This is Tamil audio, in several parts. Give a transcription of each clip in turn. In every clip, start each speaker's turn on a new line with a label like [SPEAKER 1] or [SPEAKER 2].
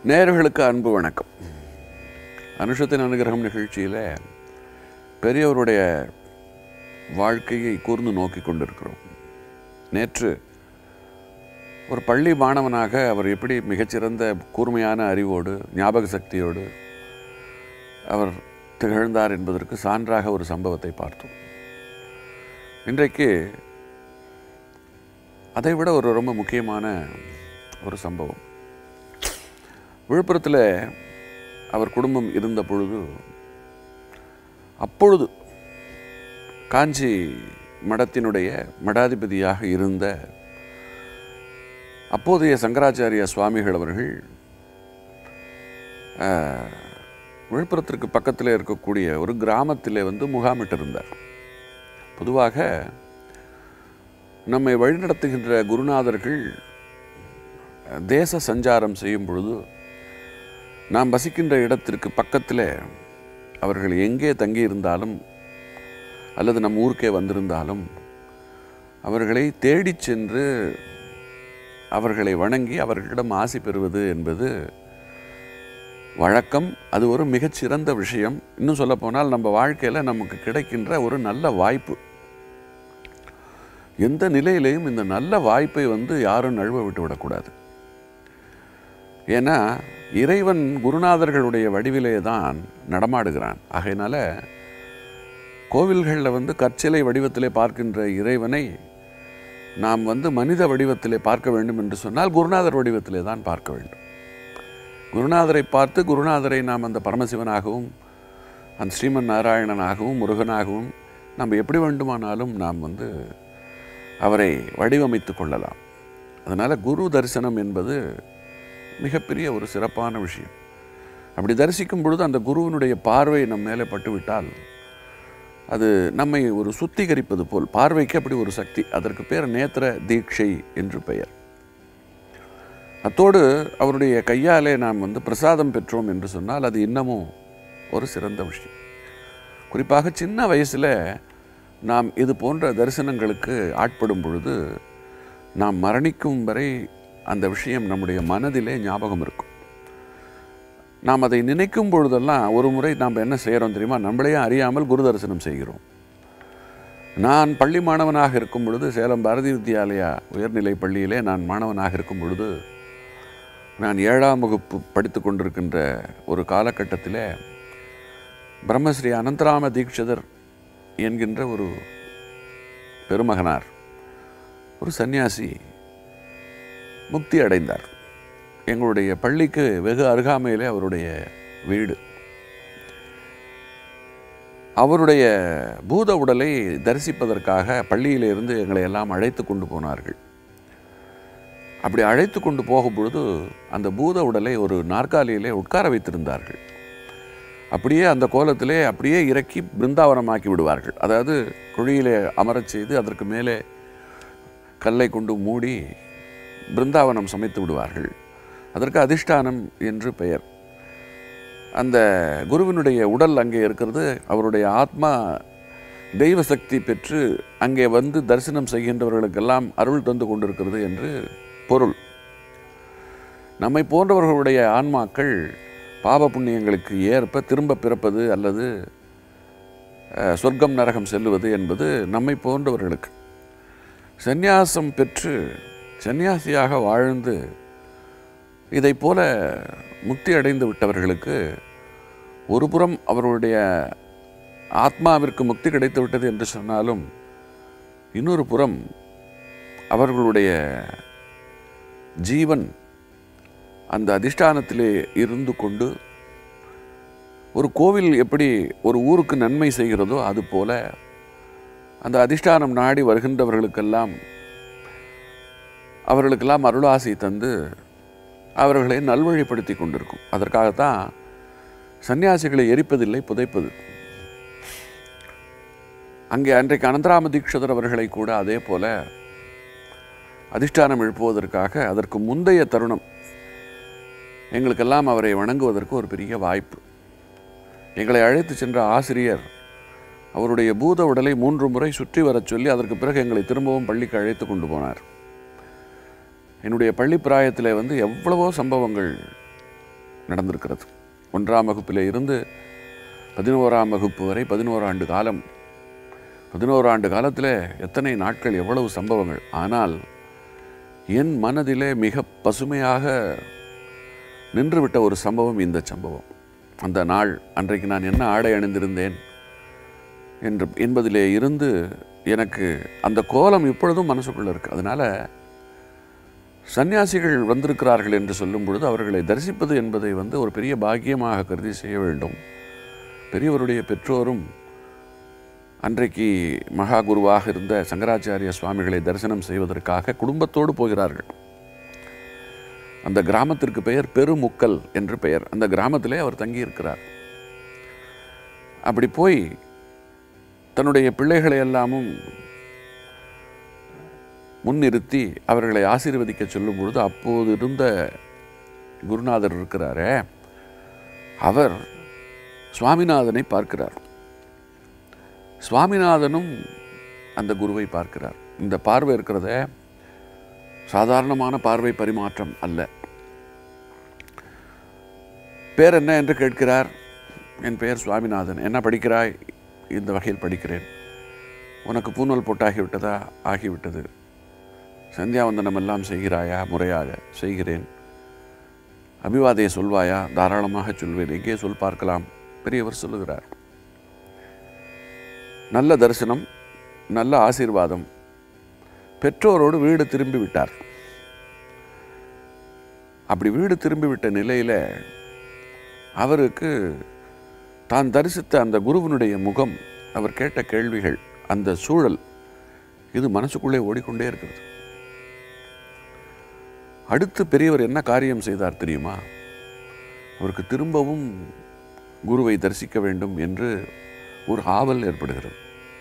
[SPEAKER 1] நேயர்களுக்கு அன்பு வணக்கம் அனுஷத்தின் அனுகிரகம் நிகழ்ச்சியில் பெரியவருடைய வாழ்க்கையை கூர்ந்து நோக்கி கொண்டிருக்கிறோம் நேற்று ஒரு பள்ளி மாணவனாக அவர் எப்படி மிகச்சிறந்த கூர்மையான அறிவோடு ஞாபக சக்தியோடு அவர் திகழ்ந்தார் என்பதற்கு சான்றாக ஒரு சம்பவத்தை பார்த்தோம் இன்றைக்கு அதை விட ஒரு ரொம்ப முக்கியமான ஒரு சம்பவம் விழுப்புரத்தில் அவர் குடும்பம் இருந்த பொழுது அப்பொழுது காஞ்சி மடத்தினுடைய மடாதிபதியாக இருந்த அப்போதைய சங்கராச்சாரிய சுவாமிகள் அவர்கள் ஆஹ், விழுப்புரத்திற்கு பக்கத்தில் இருக்கக்கூடிய ஒரு கிராமத்தில் வந்து முகாமிட்டிருந்தார் பொதுவாக நம்மை வழிநடத்துகின்ற குருநாதர்கள் தேச சஞ்சாரம் செய்யும் பொழுது நாம் வசிக்கின்ற இடத்திற்கு பக்கத்தில் அவர்கள் எங்கே தங்கியிருந்தாலும் அல்லது நம் ஊருக்கே வந்திருந்தாலும் அவர்களை தேடிச் சென்று அவர்களை வணங்கி அவர்களிடம் ஆசி பெறுவது என்பது வழக்கம் அது ஒரு மிகச்சிறந்த விஷயம் இன்னும் சொல்லப்போனால் நம்ம வாழ்க்கையில் நமக்கு கிடைக்கின்ற ஒரு நல்ல வாய்ப்பு எந்த நிலையிலையும் இந்த நல்ல வாய்ப்பை வந்து யாரும் நழுவ விட்டு விடக்கூடாது ஏன்னா இறைவன் குருநாதர்களுடைய வடிவிலே தான் நடமாடுகிறான் ஆகையினால கோவில்களில் வந்து கற்சிலை வடிவத்திலே பார்க்கின்ற இறைவனை நாம் வந்து மனித வடிவத்திலே பார்க்க வேண்டும் என்று சொன்னால் குருநாதர் வடிவத்திலே தான் பார்க்க வேண்டும் குருநாதரை பார்த்து குருநாதரை நாம் அந்த பரமசிவனாகவும் அந்த ஸ்ரீமன் நாராயணனாகவும் முருகனாகவும் நம்ம எப்படி வேண்டுமானாலும் நாம் வந்து அவரை வடிவமைத்து கொள்ளலாம் அதனால் குரு தரிசனம் என்பது மிகப்பெரிய ஒரு சிறப்பான விஷயம் அப்படி தரிசிக்கும் பொழுது அந்த குருவினுடைய பார்வை நம் மேலே பட்டுவிட்டால் அது நம்மை ஒரு சுத்திகரிப்பது போல் பார்வைக்கு அப்படி ஒரு சக்தி அதற்கு பேர் நேத்திர தீட்சை என்று பெயர் அத்தோடு அவருடைய கையாலே நாம் வந்து பிரசாதம் பெற்றோம் என்று சொன்னால் அது இன்னமும் ஒரு சிறந்த விஷயம் குறிப்பாக சின்ன வயசில் நாம் இது போன்ற தரிசனங்களுக்கு ஆட்படும் பொழுது நாம் மரணிக்கும் வரை அந்த விஷயம் நம்முடைய மனதிலே ஞாபகம் இருக்கும் நாம் அதை நினைக்கும் பொழுதெல்லாம் ஒரு முறை நாம் என்ன செய்கிறோம் தெரியுமா நம்மளையே அறியாமல் குரு தரிசனம் செய்கிறோம் நான் பள்ளி மாணவனாக இருக்கும் பொழுது சேலம் பாரதி வித்யாலயா உயர்நிலை பள்ளியிலே நான் மாணவனாக இருக்கும் பொழுது நான் ஏழாம் வகுப்பு படித்து கொண்டிருக்கின்ற ஒரு காலகட்டத்திலே பிரம்மஸ்ரீ அனந்தராம தீட்சிதர் என்கின்ற ஒரு பெருமகனார் ஒரு சன்னியாசி முக்தி அடைந்தார் எங்களுடைய பள்ளிக்கு வெகு அருகாமையிலே அவருடைய வீடு அவருடைய பூத உடலை தரிசிப்பதற்காக பள்ளியிலிருந்து எங்களை எல்லாம் அழைத்து கொண்டு போனார்கள் அப்படி அழைத்து கொண்டு போகும் பொழுது அந்த பூத உடலை ஒரு நாற்காலியிலே உட்கார வைத்திருந்தார்கள் அப்படியே அந்த கோலத்திலே அப்படியே இறக்கி பிருந்தாவனமாக்கி விடுவார்கள் அதாவது குழியிலே அமரச் செய்து அதற்கு மேலே கல்லை கொண்டு மூடி பிருந்தாவனம் சமைத்து விடுவார்கள் அதற்கு அதிஷ்டானம் என்று பெயர் அந்த குருவினுடைய உடல் அங்கே இருக்கிறது அவருடைய ஆத்மா தெய்வ சக்தி பெற்று அங்கே வந்து தரிசனம் செய்கின்றவர்களுக்கெல்லாம் அருள் தந்து கொண்டிருக்கிறது என்று பொருள் நம்மை போன்றவர்களுடைய ஆன்மாக்கள் பாவ புண்ணியங்களுக்கு ஏற்ப திரும்ப பிறப்பது அல்லது அஹ், சொர்க்கம் நரகம் செல்லுவது என்பது நம்மை போன்றவர்களுக்கு சந்நியாசம் பெற்று சந்நியாசியாக வாழ்ந்து இதைப் போல முக்தி அடைந்து விட்டவர்களுக்கு ஒரு புறம் அவர்களுடைய ஆத்மாவிற்கு முக்தி கிடைத்து விட்டது என்று சொன்னாலும் இன்னொரு புறம் அவர்களுடைய ஜீவன் அந்த அதிஷ்டானத்திலே இருந்து கொண்டு ஒரு கோவில் எப்படி ஒரு ஊருக்கு நன்மை செய்கிறதோ அதுபோல அந்த அதிஷ்டானம் நாடி வருகின்றவர்களுக்கெல்லாம் அவர்களுக்கெல்லாம் அருளாசி தந்து அவர்களை நல்வழிப்படுத்தி கொண்டிருக்கும் அதற்காகத்தான் சன்னியாசிகளை எரிப்பதில்லை புதைப்பது அங்கே அன்றைக்கு அனந்தராம தீட்சிதர் அவர்களை கூட அதே போல அதிஷ்டானம் எழுப்புவதற்காக அதற்கு முந்தைய தருணம் எங்களுக்கெல்லாம் அவரை வணங்குவதற்கு ஒரு பெரிய வாய்ப்பு எங்களை அழைத்து சென்ற ஆசிரியர் அவருடைய பூத உடலை மூன்று முறை சுற்றி வரச் சொல்லி அதற்கு பிறகு எங்களை திரும்பவும் பள்ளிக்கு அழைத்து கொண்டு போனார் என்னுடைய பள்ளி பிராயத்தில் வந்து எவ்வளவோ சம்பவங்கள் நடந்திருக்கிறது ஒன்றாம் வகுப்பில் இருந்து பதினோராம் வகுப்பு வரை பதினோரு ஆண்டு காலம் பதினோரு ஆண்டு காலத்தில் எத்தனை நாட்கள் எவ்வளவு சம்பவங்கள் ஆனால் என் மனதிலே மிக பசுமையாக நின்றுவிட்ட ஒரு சம்பவம் இந்த சம்பவம் அந்த நாள் அன்றைக்கு நான் என்ன ஆடை அணிந்திருந்தேன் என்று என்பதிலே இருந்து எனக்கு அந்த கோலம் இப்பொழுதும் மனசுக்குள்ள இருக்கு அதனால சன்னியாசிகள் வந்திருக்கிறார்கள் என்று சொல்லும் பொழுது அவர்களை தரிசிப்பது என்பதை வந்து ஒரு பெரிய பாக்கியமாக கருதி செய்ய வேண்டும் பெரியவருடைய பெற்றோரும் அன்றைக்கு மகா குருவாக இருந்த சங்கராச்சாரிய சுவாமிகளை தரிசனம் செய்வதற்காக குடும்பத்தோடு போகிறார்கள் அந்த கிராமத்திற்கு பெயர் பெருமுக்கல் என்று பெயர் அந்த கிராமத்திலே அவர் தங்கியிருக்கிறார் அப்படி போய் தன்னுடைய பிள்ளைகளை எல்லாமும் முன்னிறுத்தி அவர்களை ஆசீர்வதிக்க சொல்லும் பொழுது அப்போது இருந்த குருநாதர் இருக்கிறாரே அவர் சுவாமிநாதனை பார்க்கிறார் சுவாமிநாதனும் அந்த குருவை பார்க்கிறார் இந்த பார்வை இருக்கிறத சாதாரணமான பார்வை பரிமாற்றம் அல்ல பேர் என்ன என்று கேட்கிறார் என் பெயர் சுவாமிநாதன் என்ன படிக்கிறாய் இந்த வகையில் படிக்கிறேன் உனக்கு பூநூல் போட்டாகிவிட்டதா ஆகிவிட்டது சந்தியாவந்தனம் எல்லாம் செய்கிறாயா முறையாக செய்கிறேன் அபிவாதையை சொல்வாயா தாராளமாக சொல்வேன் எங்கே சொல் பார்க்கலாம் பெரியவர் சொல்லுகிறார் நல்ல தரிசனம் நல்ல ஆசீர்வாதம் பெற்றோரோடு வீடு திரும்பி விட்டார் அப்படி வீடு திரும்பி விட்ட நிலையில் அவருக்கு தான் தரிசித்த அந்த குருவினுடைய முகம் அவர் கேட்ட கேள்விகள் அந்த சூழல் இது மனசுக்குள்ளே ஓடிக்கொண்டே இருக்கிறது அடுத்து பெரியவர் என்ன காரியம் செய்தார் தெரியுமா அவருக்கு திரும்பவும் குருவை தரிசிக்க வேண்டும் என்று ஒரு ஆவல் ஏற்படுகிறது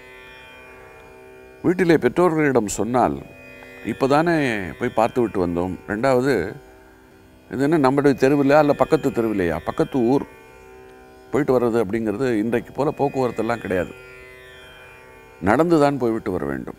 [SPEAKER 1] வீட்டிலே பெற்றோர்களிடம் சொன்னால் இப்போதானே போய் பார்த்து விட்டு வந்தோம் ரெண்டாவது இது என்ன நம்முடைய தெருவில் அல்ல பக்கத்து தெருவில்லையா பக்கத்து ஊர் போயிட்டு வர்றது அப்படிங்கிறது இன்றைக்கு போல போக்குவரத்தெல்லாம் கிடையாது நடந்து தான் போய்விட்டு வர வேண்டும்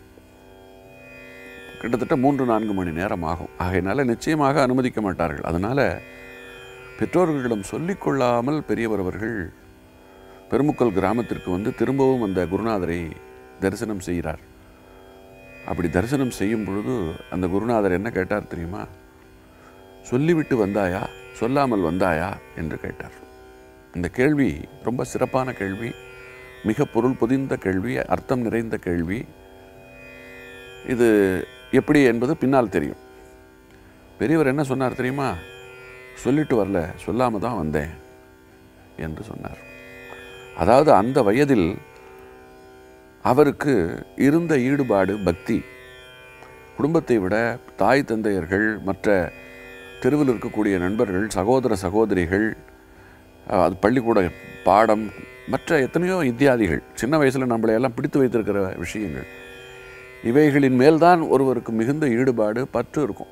[SPEAKER 1] கிட்டத்தட்ட மூன்று நான்கு மணி நேரம் ஆகும் ஆகையினால நிச்சயமாக அனுமதிக்க மாட்டார்கள் அதனால் பெற்றோர்களிடம் சொல்லிக்கொள்ளாமல் பெரியவர் அவர்கள் பெருமுக்கல் கிராமத்திற்கு வந்து திரும்பவும் அந்த குருநாதரை தரிசனம் செய்கிறார் அப்படி தரிசனம் செய்யும் பொழுது அந்த குருநாதர் என்ன கேட்டார் தெரியுமா சொல்லிவிட்டு வந்தாயா சொல்லாமல் வந்தாயா என்று கேட்டார் இந்த கேள்வி ரொம்ப சிறப்பான கேள்வி மிக பொருள் பொதிந்த கேள்வி அர்த்தம் நிறைந்த கேள்வி இது எப்படி என்பது பின்னால் தெரியும் பெரியவர் என்ன சொன்னார் தெரியுமா சொல்லிட்டு வரல சொல்லாம தான் வந்தேன் என்று சொன்னார் அதாவது அந்த வயதில் அவருக்கு இருந்த ஈடுபாடு பக்தி குடும்பத்தை விட தாய் தந்தையர்கள் மற்ற தெருவில் இருக்கக்கூடிய நண்பர்கள் சகோதர சகோதரிகள் அஹ், அது பள்ளிக்கூட பாடம் மற்ற எத்தனையோ இத்தியாதிகள் சின்ன வயசில் நம்மளை எல்லாம் பிடித்து வைத்திருக்கிற விஷயங்கள் இவைகளின் மேல்தான் ஒருவருக்கு மிகுந்த ஈடுபாடு பற்று இருக்கும்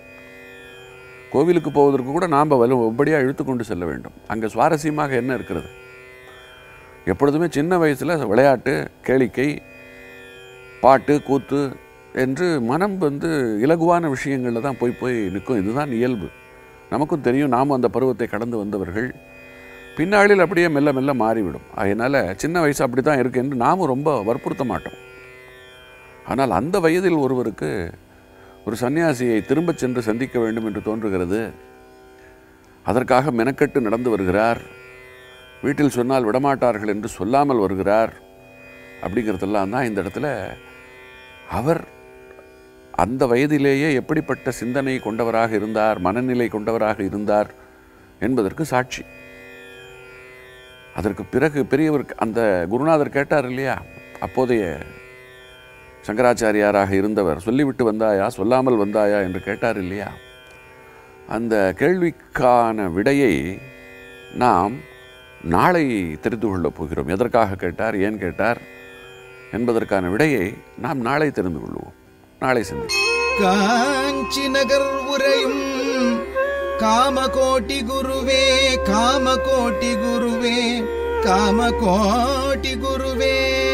[SPEAKER 1] கோவிலுக்கு போவதற்கு கூட நாம் வலு ஒப்படியாக இழுத்து கொண்டு செல்ல வேண்டும் அங்கே சுவாரஸ்யமாக என்ன இருக்கிறது எப்பொழுதுமே சின்ன வயசில் விளையாட்டு கேளிக்கை பாட்டு கூத்து என்று மனம் வந்து இலகுவான விஷயங்களில் தான் போய் போய் நிற்கும் இதுதான் இயல்பு நமக்கும் தெரியும் நாம் அந்த பருவத்தை கடந்து வந்தவர்கள் பின்னாளில் அப்படியே மெல்ல மெல்ல மாறிவிடும் அதனால் சின்ன வயசு அப்படி தான் இருக்கு என்று நாமும் ரொம்ப வற்புறுத்த மாட்டோம் ஆனால் அந்த வயதில் ஒருவருக்கு ஒரு சன்னியாசியை திரும்பச் சென்று சந்திக்க வேண்டும் என்று தோன்றுகிறது அதற்காக மெனக்கெட்டு நடந்து வருகிறார் வீட்டில் சொன்னால் விடமாட்டார்கள் என்று சொல்லாமல் வருகிறார் அப்படிங்கிறதெல்லாம் தான் இந்த இடத்துல அவர் அந்த வயதிலேயே எப்படிப்பட்ட சிந்தனை கொண்டவராக இருந்தார் மனநிலை கொண்டவராக இருந்தார் என்பதற்கு சாட்சி அதற்கு பிறகு பெரியவர் அந்த குருநாதர் கேட்டார் இல்லையா அப்போதைய சங்கராச்சாரியாராக இருந்தவர் சொல்லிவிட்டு வந்தாயா சொல்லாமல் வந்தாயா என்று கேட்டார் இல்லையா அந்த கேள்விக்கான விடையை நாம் நாளை தெரிந்து கொள்ளப் போகிறோம் எதற்காக கேட்டார் ஏன் கேட்டார் என்பதற்கான விடையை நாம் நாளை தெரிந்து கொள்வோம் நாளை சந்திப்போம்
[SPEAKER 2] காஞ்சி நகர் உரையும் காமகோட்டி குருவே காமகோட்டி குருவே காமகோட்டி குருவே